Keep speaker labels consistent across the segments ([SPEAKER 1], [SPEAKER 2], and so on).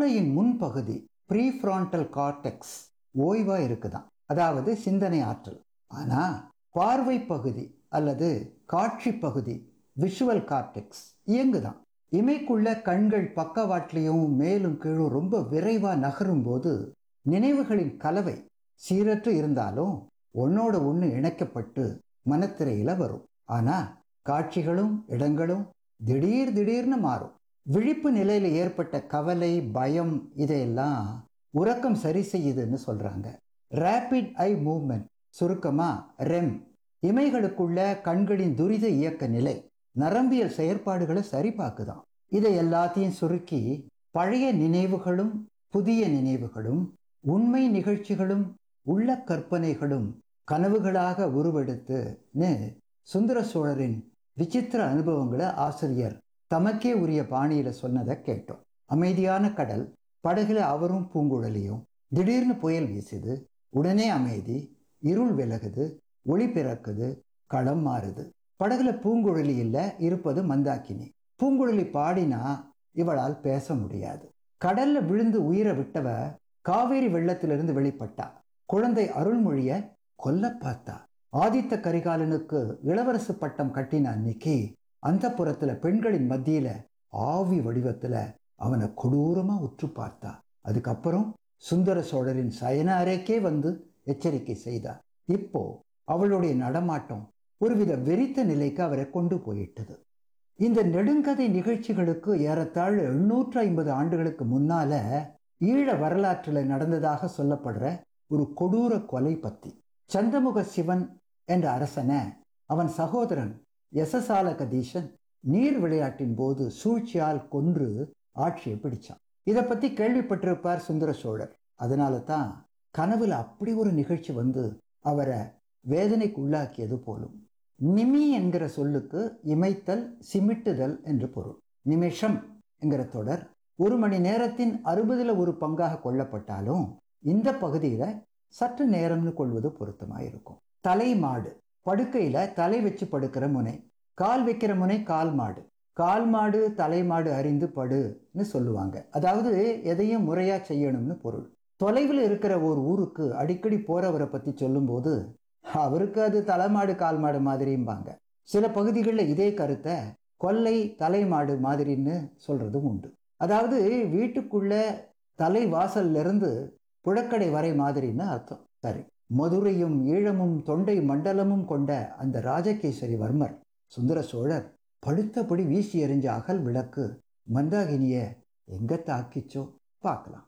[SPEAKER 1] மூளையின் முன்பகுதி prefrontal cortex ஓய்வா இருக்குதாம் அதாவது சிந்தனை ஆற்றல் ஆனா பார்வை பகுதி அல்லது காட்சி பகுதி விஷுவல் கார்டெக்ஸ் இயங்குதான் இமைக்குள்ள கண்கள் பக்கவாட்டிலையும் மேலும் கீழும் ரொம்ப விரைவா நகரும் போது நினைவுகளின் கலவை சீரற்று இருந்தாலும் ஒன்னோட ஒன்று இணைக்கப்பட்டு மனத்திரையில வரும் ஆனா காட்சிகளும் இடங்களும் திடீர் திடீர்னு மாறும் விழிப்பு நிலையில ஏற்பட்ட கவலை பயம் இதையெல்லாம் உறக்கம் சரி செய்யுதுன்னு சொல்றாங்க ரேபிட் ஐ மூவ்மெண்ட் சுருக்கமா ரெம் இமைகளுக்குள்ள கண்களின் துரித இயக்க நிலை நரம்பியல் செயற்பாடுகளை சரிபார்க்குதாம் இதை எல்லாத்தையும் சுருக்கி பழைய நினைவுகளும் புதிய நினைவுகளும் உண்மை நிகழ்ச்சிகளும் உள்ள கற்பனைகளும் கனவுகளாக உருவெடுத்துன்னு சுந்தர சோழரின் விசித்திர அனுபவங்களை ஆசிரியர் தமக்கே உரிய பாணியில சொன்னதை கேட்டோம் அமைதியான கடல் படகுல அவரும் பூங்குழலியும் திடீர்னு புயல் வீசுது உடனே அமைதி இருள் விலகுது ஒளி பிறக்குது களம் மாறுது படகுல பூங்குழலி இல்ல இருப்பது மந்தாக்கினி பூங்குழலி பாடினா இவளால் பேச முடியாது கடல்ல விழுந்து உயிரை விட்டவ காவேரி வெள்ளத்திலிருந்து வெளிப்பட்டா குழந்தை அருள்மொழிய கொல்ல பார்த்தா ஆதித்த கரிகாலனுக்கு இளவரசு பட்டம் கட்டின அன்னைக்கு அந்த புறத்துல பெண்களின் மத்தியில ஆவி வடிவத்துல அவனை கொடூரமா உற்று பார்த்தா அதுக்கப்புறம் சுந்தர சோழரின் சயன அறைக்கே வந்து எச்சரிக்கை செய்தார் இப்போ அவளுடைய நடமாட்டம் ஒருவித வெறித்த நிலைக்கு அவரை கொண்டு போயிட்டது இந்த நெடுங்கதை நிகழ்ச்சிகளுக்கு ஏறத்தாழ எண்ணூற்று ஐம்பது ஆண்டுகளுக்கு முன்னால ஈழ வரலாற்றில் நடந்ததாக சொல்லப்படுற ஒரு கொடூர கொலை பத்தி சந்திரமுக சிவன் என்ற அரசனை அவன் சகோதரன் யசசால கதீஷன் நீர் விளையாட்டின் போது சூழ்ச்சியால் கொன்று ஆட்சியை பிடிச்சான் இதை பத்தி கேள்விப்பட்டிருப்பார் சுந்தர சோழர் அதனால தான் கனவுல அப்படி ஒரு நிகழ்ச்சி வந்து அவரை வேதனைக்கு உள்ளாக்கியது போலும் நிமி என்கிற சொல்லுக்கு இமைத்தல் சிமிட்டுதல் என்று பொருள் நிமிஷம் என்கிற தொடர் ஒரு மணி நேரத்தின் அறுபதுல ஒரு பங்காக கொள்ளப்பட்டாலும் இந்த பகுதியில சற்று நேரம்னு கொள்வது பொருத்தமாயிருக்கும் தலை மாடு படுக்கையில தலை வச்சு படுக்கிற முனை கால் வைக்கிற முனை கால் மாடு கால் மாடு தலை மாடு அறிந்து படுன்னு சொல்லுவாங்க அதாவது எதையும் முறையா செய்யணும்னு பொருள் தொலைவில் இருக்கிற ஒரு ஊருக்கு அடிக்கடி போறவரை பத்தி சொல்லும்போது அவருக்கு அது தலைமாடு கால் மாடு மாதிரிம்பாங்க சில பகுதிகளில் இதே கருத்தை கொல்லை தலைமாடு மாதிரின்னு சொல்றதும் உண்டு அதாவது வீட்டுக்குள்ள தலை வாசல்ல இருந்து புழக்கடை வரை மாதிரின்னு அர்த்தம் சரி மதுரையும் ஈழமும் தொண்டை மண்டலமும் கொண்ட அந்த ராஜகேசரி வர்மர் சுந்தர சோழர் படுத்தபடி வீசி எறிஞ்ச அகல் விளக்கு மந்தாகினிய எங்க தாக்கிச்சோ பார்க்கலாம்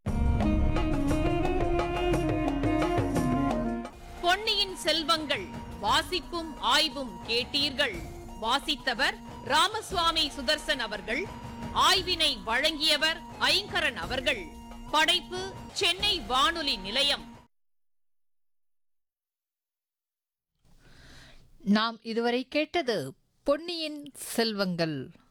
[SPEAKER 2] பொன்னியின் செல்வங்கள் வாசிப்பும் ஆய்வும் கேட்டீர்கள் வாசித்தவர் ராமசுவாமி சுதர்சன் அவர்கள் ஆய்வினை வழங்கியவர் ஐங்கரன் அவர்கள் படைப்பு சென்னை வானொலி நிலையம்
[SPEAKER 3] நாம் இதுவரை கேட்டது பொன்னியின் செல்வங்கள்